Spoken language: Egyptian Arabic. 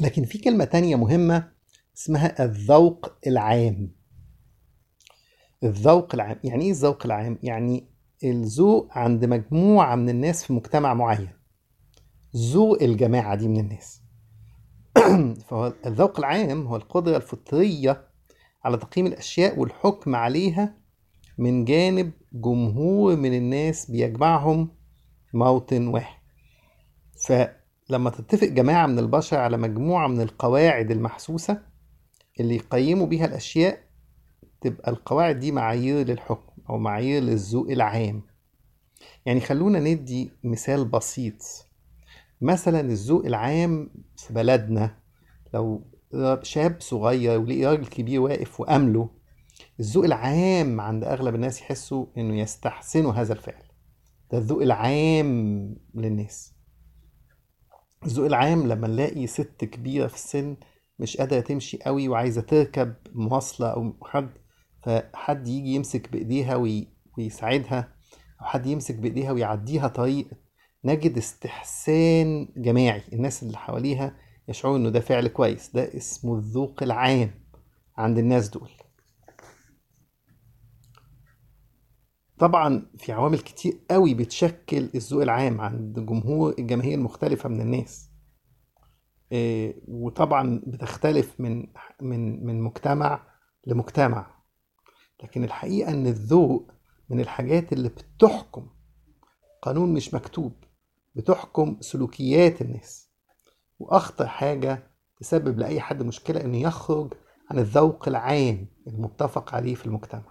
لكن في كلمة تانية مهمة اسمها الذوق العام الذوق العام يعني ايه الذوق العام يعني الذوق عند مجموعة من الناس في مجتمع معين ذوق الجماعة دي من الناس فهو الذوق العام هو القدرة الفطرية على تقييم الأشياء والحكم عليها من جانب جمهور من الناس بيجمعهم موطن واحد فلما تتفق جماعة من البشر على مجموعة من القواعد المحسوسة اللي يقيموا بيها الأشياء تبقى القواعد دي معايير للحكم أو معايير للذوق العام يعني خلونا ندي مثال بسيط مثلا الذوق العام في بلدنا لو شاب صغير ولقي راجل كبير واقف وأمله الذوق العام عند أغلب الناس يحسوا إنه يستحسنوا هذا الفعل ده الذوق العام للناس الذوق العام لما نلاقي ست كبيرة في السن مش قادرة تمشي قوي وعايزة تركب مواصلة أو حد فحد يجي يمسك بإيديها وي... ويساعدها أو حد يمسك بإيديها ويعديها طريق نجد استحسان جماعي الناس اللي حواليها يشعروا إنه ده فعل كويس ده اسمه الذوق العام عند الناس دول طبعا في عوامل كتير قوي بتشكل الذوق العام عند جمهور الجماهير المختلفة من الناس إيه، وطبعا بتختلف من من من مجتمع لمجتمع لكن الحقيقة ان الذوق من الحاجات اللي بتحكم قانون مش مكتوب بتحكم سلوكيات الناس واخطر حاجة تسبب لأي حد مشكلة انه يخرج عن الذوق العام المتفق عليه في المجتمع